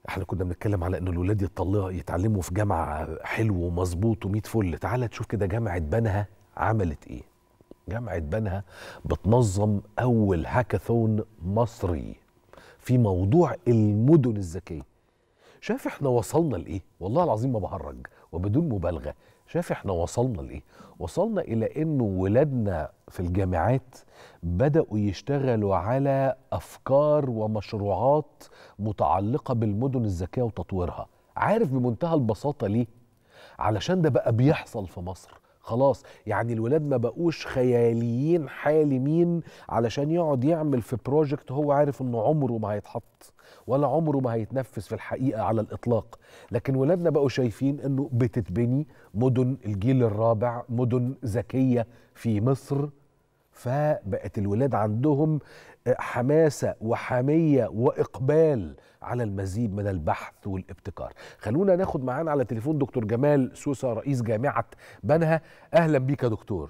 احنا كنا بنتكلم على ان الولاد يطلعوا يتعلموا في جامعه حلو ومظبوط و100 فل تعال تشوف كده جامعه بنها عملت ايه جامعه بنها بتنظم اول هاكاثون مصري في موضوع المدن الذكيه شايف احنا وصلنا لايه والله العظيم ما بهرج وبدون مبالغه شايف احنا وصلنا لايه وصلنا الى انه ولادنا في الجامعات بداوا يشتغلوا على افكار ومشروعات متعلقه بالمدن الذكيه وتطويرها عارف بمنتهى البساطه ليه علشان ده بقى بيحصل في مصر خلاص يعني الولاد ما بقوش خياليين حالمين علشان يقعد يعمل في بروجكت هو عارف انه عمره ما هيتحط ولا عمره ما هيتنفذ في الحقيقه على الاطلاق لكن ولادنا بقوا شايفين انه بتتبني مدن الجيل الرابع مدن ذكيه في مصر فبقت الولاد عندهم حماسه وحميه واقبال على المزيد من البحث والابتكار خلونا ناخد معانا على تليفون دكتور جمال سوسة رئيس جامعه بنها اهلا بيك يا دكتور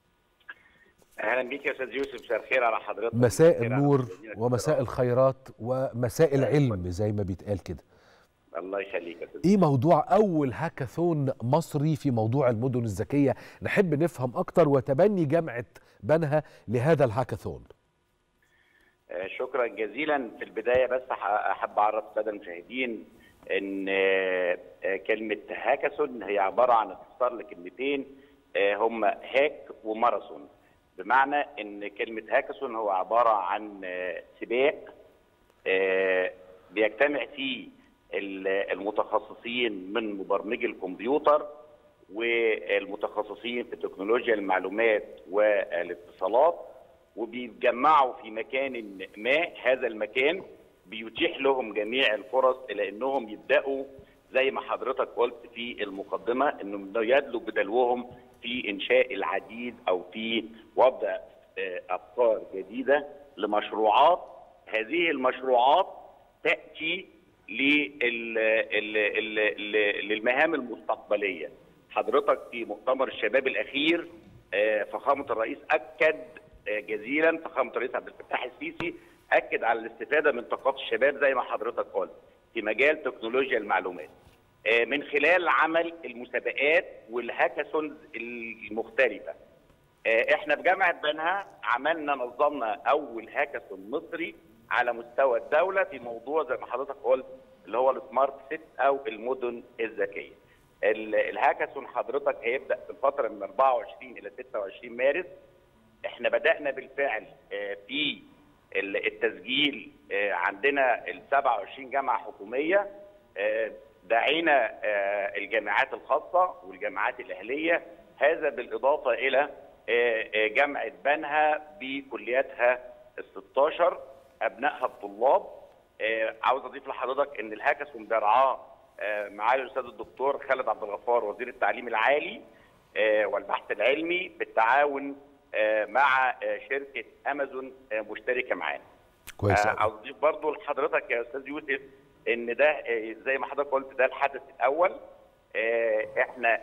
اهلا بيك يا استاذ يوسف مساء الخير على حضرتك مساء النور ومساء الخيرات ومساء العلم زي ما بيتقال كده الله يخليك يا استاذ ايه موضوع اول هاكاثون مصري في موضوع المدن الذكيه نحب نفهم اكتر وتبني جامعه بنها لهذا الهاكاثون آه، شكرا جزيلا في البدايه بس ح- احب اعرف الساده المشاهدين ان آه، آه، كلمه هاكاثون هي عباره عن اختصار لكلمتين آه، هم هاك وماراثون بمعنى ان كلمه هاكاثون هو عباره عن آه، سباق آه، بيجتمع فيه ال- المتخصصين من مبرمجي الكمبيوتر والمتخصصين في تكنولوجيا المعلومات والاتصالات وبيتجمعوا في مكان ما هذا المكان بيتيح لهم جميع الفرص الى انهم يبداوا زي ما حضرتك قلت في المقدمه انهم يدلوا بدلوهم في انشاء العديد او في وضع آه، افكار جديده لمشروعات هذه المشروعات تاتي لل- ال- ال- ال- للمهام المستقبليه حضرتك في مؤتمر الشباب الاخير آه، فخامه الرئيس اكد آه، جزيلا فخامه الرئيس عبد الفتاح السيسي اكد على الاستفاده من طاقات الشباب زي ما حضرتك قلت في مجال تكنولوجيا المعلومات آه، من خلال عمل المسابقات والهاكاثونز المختلفه آه، احنا في جامعه بنها عملنا نظمنا اول هاكاثون مصري على مستوى الدوله في موضوع زي ما حضرتك قلت اللي هو السمارت سيت او المدن الذكيه. ال- الهاكاثون حضرتك هيبدا في الفتره من 24 الى 26 مارس. احنا بدانا بالفعل آه، في ال- التسجيل آه، عندنا ال 27 جامعه حكوميه آه، دعينا آه، الجامعات الخاصه والجامعات الاهليه هذا بالاضافه الى آه، آه، جامعه بنها بكلياتها ال 16 ابنائها الطلاب آه، عاوز اضيف لحضرتك ان الهاكاثون بيرعاه آه، معالي الاستاذ الدكتور خالد عبد الغفار وزير التعليم العالي آه، والبحث العلمي بالتعاون آه، مع آه، شركه امازون آه، مشتركه معانا. كويس آه، أوي. عاوز اضيف برضو لحضرتك يا استاذ يوسف ان ده آه، زي ما حضرتك قلت ده الحدث الاول آه، احنا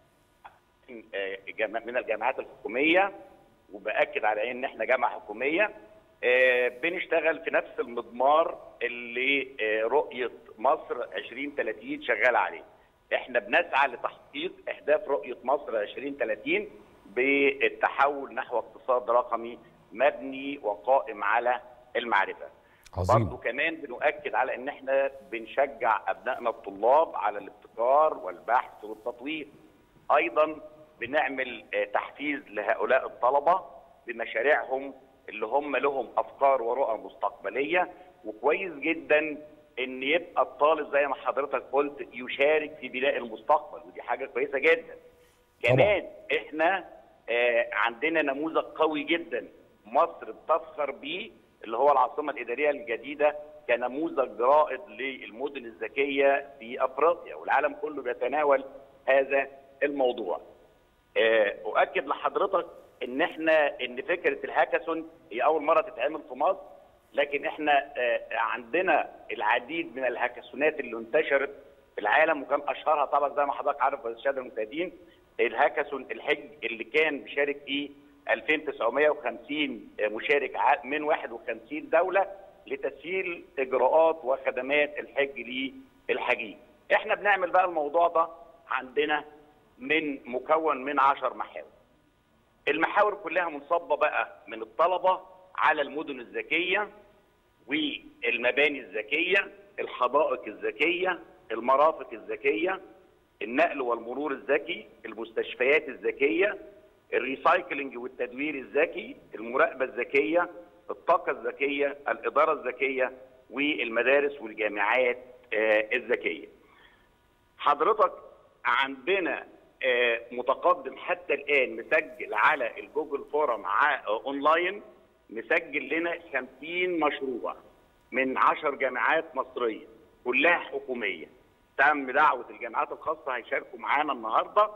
آه، جامع- من الجامعات الحكوميه وباكد على ان احنا جامعه حكوميه آه، بنشتغل في نفس المضمار اللي آه، رؤيه مصر 2030 شغاله عليه. احنا بنسعى لتحقيق اهداف رؤيه مصر 2030 بالتحول نحو اقتصاد رقمي مبني وقائم على المعرفه. عظيم برضه كمان بنؤكد على ان احنا بنشجع ابنائنا الطلاب على الابتكار والبحث والتطوير. ايضا بنعمل آه، تحفيز لهؤلاء الطلبه بمشاريعهم اللي هم لهم افكار ورؤى مستقبليه وكويس جدا ان يبقى الطالب زي ما حضرتك قلت يشارك في بناء المستقبل ودي حاجه كويسه جدا. كمان احنا آه، عندنا نموذج قوي جدا مصر بتفخر بيه اللي هو العاصمه الاداريه الجديده كنموذج رائد للمدن الذكيه في افريقيا والعالم كله بيتناول هذا الموضوع. آه، اؤكد لحضرتك ان احنا ان فكره الهاكاثون هي اول مره تتعمل في مصر لكن احنا آه، عندنا العديد من الهاكاثونات اللي انتشرت في العالم وكان اشهرها طبعا زي ما حضرتك عارف يا الساده المشاهدين الهاكاثون الحج اللي كان بيشارك فيه 2950 مشارك ع- من 51 دوله لتسهيل اجراءات وخدمات الحج للحجيج. احنا بنعمل بقى الموضوع ده عندنا من مكون من 10 محاور. المحاور كلها منصبه بقى من الطلبه على المدن الذكيه والمباني الذكيه، الحدائق الذكيه، المرافق الذكيه، النقل والمرور الذكي، المستشفيات الذكيه، الريسايكلينج والتدوير الذكي، المراقبه الذكيه، الطاقه الذكيه، الاداره الذكيه والمدارس والجامعات آه الذكيه. حضرتك عندنا آه متقدم حتى الان مسجل على الجوجل فورم اونلاين مسجل لنا 50 مشروع من 10 جامعات مصريه كلها حكوميه تم دعوه الجامعات الخاصه هيشاركوا معانا النهارده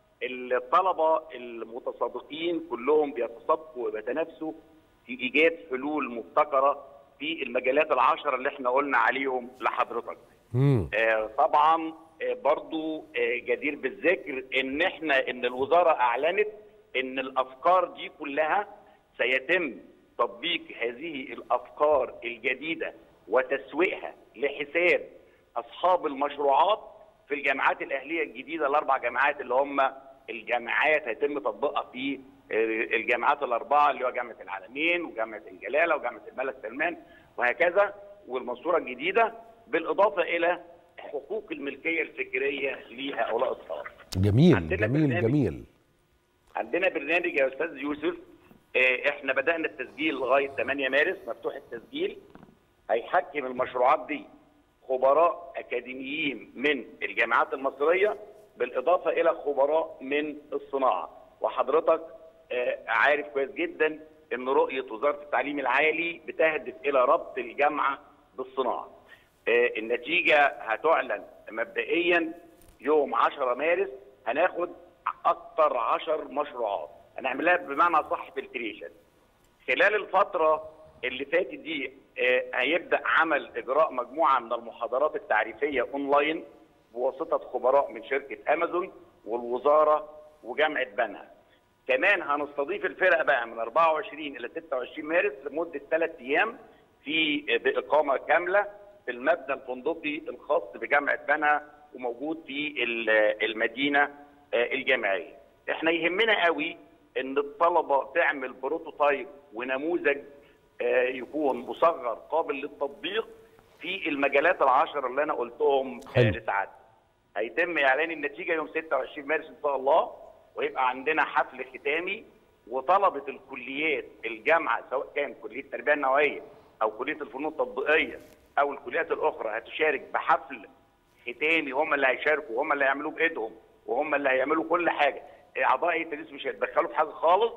الطلبه المتسابقين كلهم بيتسابقوا وبيتنافسوا في ايجاد حلول مبتكره في المجالات العشره اللي احنا قلنا عليهم لحضرتك. آه طبعا آه برضو آه جدير بالذكر ان احنا ان الوزاره اعلنت ان الافكار دي كلها سيتم تطبيق هذه الافكار الجديده وتسويقها لحساب اصحاب المشروعات في الجامعات الاهليه الجديده الاربع جامعات اللي هم الجامعات هيتم تطبيقها في الجامعات الاربعه اللي هو جامعه العالمين وجامعه الجلاله وجامعه الملك سلمان وهكذا والمنصوره الجديده بالاضافه الى حقوق الملكيه الفكريه لهؤلاء الطلبه. جميل جميل برنامج جميل. عندنا برنامج يا استاذ يوسف احنا بدانا التسجيل لغايه 8 مارس مفتوح التسجيل هيحكم المشروعات دي خبراء اكاديميين من الجامعات المصريه بالاضافه الى خبراء من الصناعه وحضرتك عارف كويس جدا ان رؤيه وزاره التعليم العالي بتهدف الى ربط الجامعه بالصناعه. النتيجه هتعلن مبدئيا يوم 10 مارس هناخد اكثر 10 مشروعات هنعملها بمعنى صح فلتريشن. خلال الفتره اللي فاتت دي هيبدا عمل اجراء مجموعه من المحاضرات التعريفيه اونلاين بواسطه خبراء من شركه امازون والوزاره وجامعه بنها. كمان هنستضيف الفرق بقى من 24 الى 26 مارس لمده ثلاث ايام في باقامه كامله في المبنى الفندقي الخاص بجامعه بنها وموجود في المدينه الجامعيه. احنا يهمنا قوي ان الطلبه تعمل بروتوتايب ونموذج يكون مصغر قابل للتطبيق في المجالات العشره اللي انا قلتهم لسعادتك. هيتم اعلان النتيجه يوم 26 مارس ان شاء الله ويبقى عندنا حفل ختامي وطلبه الكليات الجامعه سواء كان كليه التربيه النوعيه او كليه الفنون التطبيقيه او الكليات الاخرى هتشارك بحفل ختامي هم اللي هيشاركوا هم اللي هيعملوه بايدهم وهم اللي هيعملوا كل حاجه اعضاء التدريس مش هيتدخلوا في حاجه خالص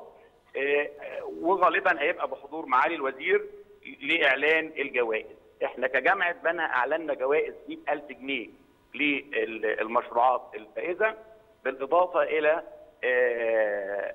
وغالبا هيبقى بحضور معالي الوزير لاعلان الجوائز احنا كجامعه بنها اعلنا جوائز 100000 جنيه للمشروعات الفائزه بالاضافه الى آآ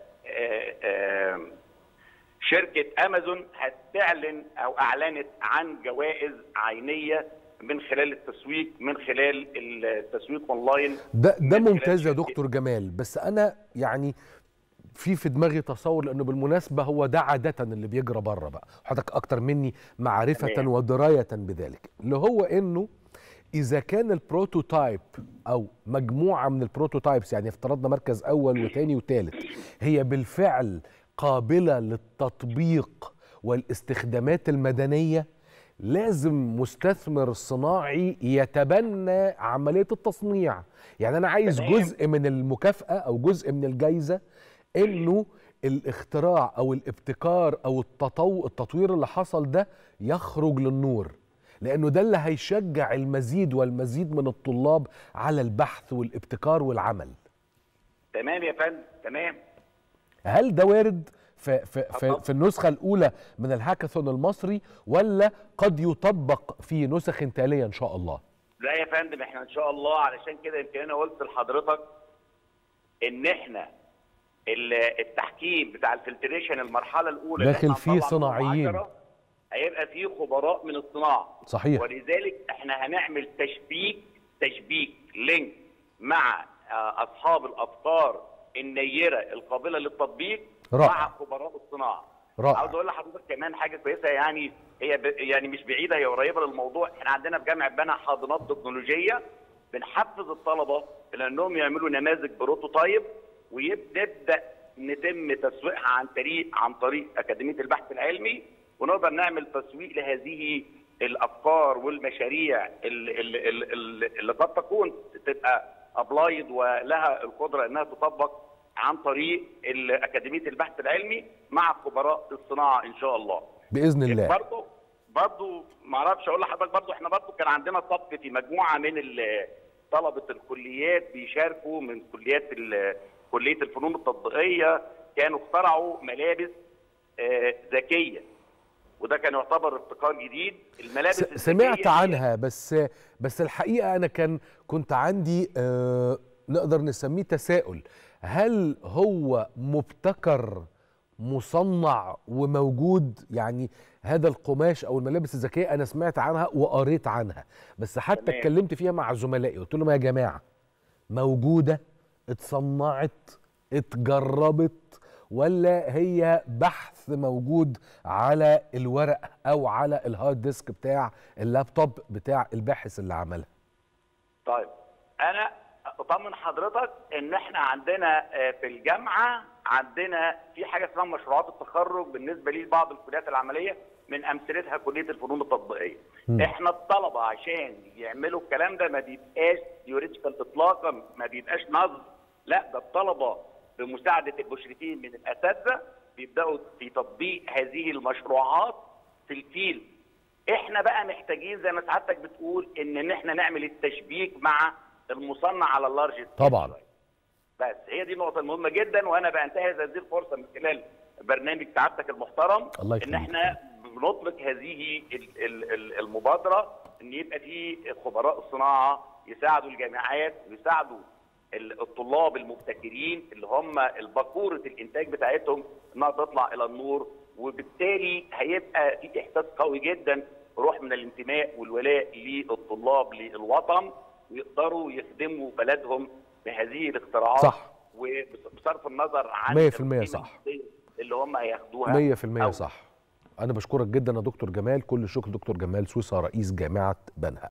آآ شركه امازون هتعلن او اعلنت عن جوائز عينيه من خلال التسويق من خلال التسويق اونلاين ده ده ممتاز يا دكتور جمال بس انا يعني في في دماغي تصور لانه بالمناسبه هو ده عاده اللي بيجرى بره بقى حضرتك اكتر مني معرفه ودرايه بذلك اللي هو انه اذا كان البروتوتايب او مجموعه من البروتوتايبس يعني افترضنا مركز اول وثاني وثالث هي بالفعل قابله للتطبيق والاستخدامات المدنيه لازم مستثمر صناعي يتبنى عمليه التصنيع يعني انا عايز جزء من المكافاه او جزء من الجائزه انه الاختراع او الابتكار او التطو التطوير اللي حصل ده يخرج للنور لانه ده اللي هيشجع المزيد والمزيد من الطلاب على البحث والابتكار والعمل تمام يا فندم تمام هل ده وارد في, في, في, في النسخة الأولى من الهاكاثون المصري ولا قد يطبق في نسخ تالية إن شاء الله؟ لا يا فندم احنا إن شاء الله علشان كده يمكن أنا قلت لحضرتك إن احنا التحكيم بتاع الفلتريشن المرحلة الأولى داخل فيه صناعيين هيبقى فيه خبراء من الصناعة صحيح ولذلك احنا هنعمل تشبيك تشبيك لينك مع أصحاب الأفكار النيرة القابلة للتطبيق رائع. مع خبراء الصناعة رائع. عاوز اقول لحضرتك كمان حاجه كويسه يعني هي ب... يعني مش بعيده هي قريبه للموضوع احنا عندنا في جامعه بنها حاضنات تكنولوجيه بنحفز الطلبه الى انهم يعملوا نماذج بروتوتايب ونبدا نتم تسويقها عن طريق عن طريق اكاديميه البحث العلمي ونقدر نعمل تسويق لهذه الافكار والمشاريع اللي, اللي, اللي قد تكون تبقى ابلايد ولها القدره انها تطبق عن طريق اكاديميه البحث العلمي مع خبراء الصناعه ان شاء الله. باذن الله. برضه برضه ما اعرفش اقول لحضرتك برضه احنا برضه كان عندنا طبق في مجموعه من طلبه الكليات بيشاركوا من كليات كليه الفنون التطبيقيه كانوا اخترعوا ملابس آه ذكيه وده كان يعتبر ابتكار جديد الملابس سمعت عنها بس بس الحقيقه انا كان كنت عندي آه نقدر نسميه تساؤل هل هو مبتكر مصنع وموجود يعني هذا القماش او الملابس الذكيه انا سمعت عنها وقريت عنها بس حتى تمام. اتكلمت فيها مع زملائي قلت لهم يا جماعه موجوده اتصنعت اتجربت ولا هي بحث موجود على الورق او على الهارد ديسك بتاع اللابتوب بتاع الباحث اللي عملها طيب انا اطمن حضرتك ان احنا عندنا في الجامعه عندنا في حاجه اسمها مشروعات التخرج بالنسبه لي بعض الكليات العمليه من امثلتها كليه الفنون التطبيقيه. م. احنا الطلبه عشان يعملوا الكلام ده ما بيبقاش ثيوريتيكال اطلاقا ما بيبقاش نظر لا ده الطلبه بمساعده المشرفين من الاساتذه بيبداوا في تطبيق هذه المشروعات في الفيلد. احنا بقى محتاجين زي ما سعادتك بتقول ان ان احنا نعمل التشبيك مع المصنع على اللارج طبعا بس هي دي النقطه المهمه جدا وانا بنتهز هذه الفرصه من خلال برنامج سعادتك المحترم الله ان احنا بنطلق هذه المبادره ان يبقى في خبراء الصناعه يساعدوا الجامعات ويساعدوا الطلاب المبتكرين اللي هم الباكوره الانتاج بتاعتهم انها تطلع الى النور وبالتالي هيبقى في احساس قوي جدا روح من الانتماء والولاء للطلاب للوطن ويقدروا يخدموا بلدهم بهذه الاختراعات صح وبصرف النظر عن 100% صح اللي هم هياخدوها 100% صح انا بشكرك جدا يا دكتور جمال كل الشكر دكتور جمال سويسه رئيس جامعه بنها